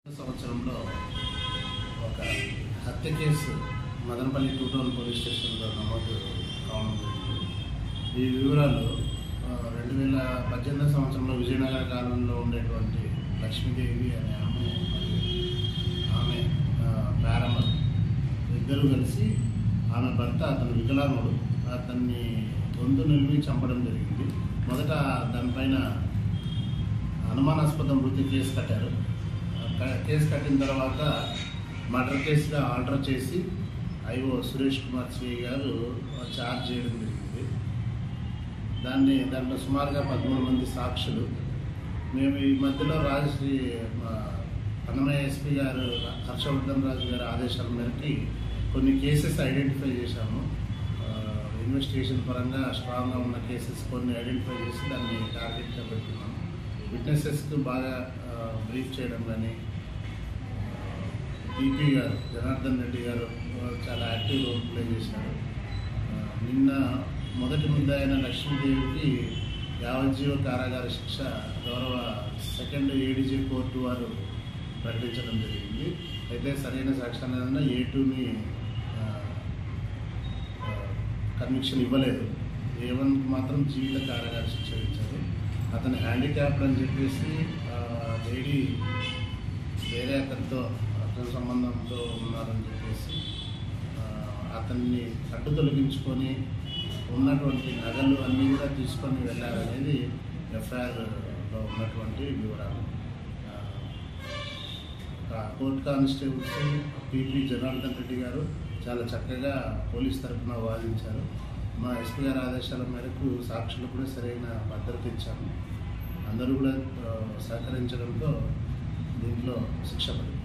సంవత్సరంలో ఒక హత్య కేసు మదనపల్లి టూ టౌన్ పోలీస్ స్టేషన్లో నమోదు కావడం జరిగింది ఈ వివరాలు ఆ, రెండు వేల పద్దెనిమిది సంవత్సరంలో విజయనగర కాలంలో ఉండేటువంటి లక్ష్మీదేవి అనే ఆమె మరియు ఆమె ప్రారంభం ఇద్దరు కలిసి ఆమె భర్త అతను వికలాంగుడు అతన్ని గొంతు నిలిపి చంపడం జరిగింది మొదట దానిపైన అనుమానాస్పద మృతి కేసు కట్టారు క- కేసు కట్టిన తర్వాత మర్డర్ కేసుగా ఆర్డర్ చేసి ఐఓ సురేష్ కుమార్ సిఐ గారు ఛార్జ్ చేయడం జరిగింది దాన్ని దాంట్లో సుమారుగా పదమూడు మంది సాక్షులు మేము ఈ మధ్యలో రాజశ్రీ మా అన్నమయ్య ఎస్పీ గారు హర్షవర్ధన్ రాజు గారి ఆదేశాల మేరకి కొన్ని కేసెస్ ఐడెంటిఫై చేశాము ఆ, ఇన్వెస్టిగేషన్ పరంగా స్ట్రాంగ్గా ఉన్న కేసెస్ కొన్ని ఐడెంటిఫై చేసి దాన్ని టార్గెట్గా పెట్టుకున్నాం విట్నెసెస్కి బాగా బ్రీఫ్ చేయడం కానీ డిపి గారు జనార్దన్ రెడ్డి గారు ఆ, చాలా యాక్టివ్ రోల్ ప్లే చేశారు ఆ, నిన్న మొదటి ముద్ద అయిన లక్ష్మీదేవికి యావజ్జీవ కారాగార శిక్ష గౌరవ సెకండ్ ఏడీజీ కోర్టు వారు ప్రకటించడం జరిగింది అయితే సరైన సాక్ష్యాన్ని ఏ టూని కన్విక్షన్ ఇవ్వలేదు ఏ వన్కి మాత్రం జీవిత కారాగార శిక్ష ఇచ్చారు అతను హ్యాండిక్యాప్డ్ అని చెప్పేసి ఆ, లేడీ వేరే అతనితో అతని సంబంధంతో ఉన్నారని చెప్పేసి ఆ, అతన్ని అడ్డు తొలగించుకొని ఉన్నటువంటి నగలు అన్నీ కూడా తీసుకొని వెళ్ళారనేది ఎఫ్ఐఆర్లో ఉన్నటువంటి వివరాలు ఆ, ఆ court constables PP Janardhan Reddy గారు చాలా చక్కగా పోలీస్ తరఫున వాదించారు మా ఎస్పీ గారి ఆదేశాల మేరకు సాక్షులు కూడా సరైన భద్రత ఇచ్చాము అందరూ కూడా ఆ, సహకరించడంతో దీంట్లో శిక్ష పడింది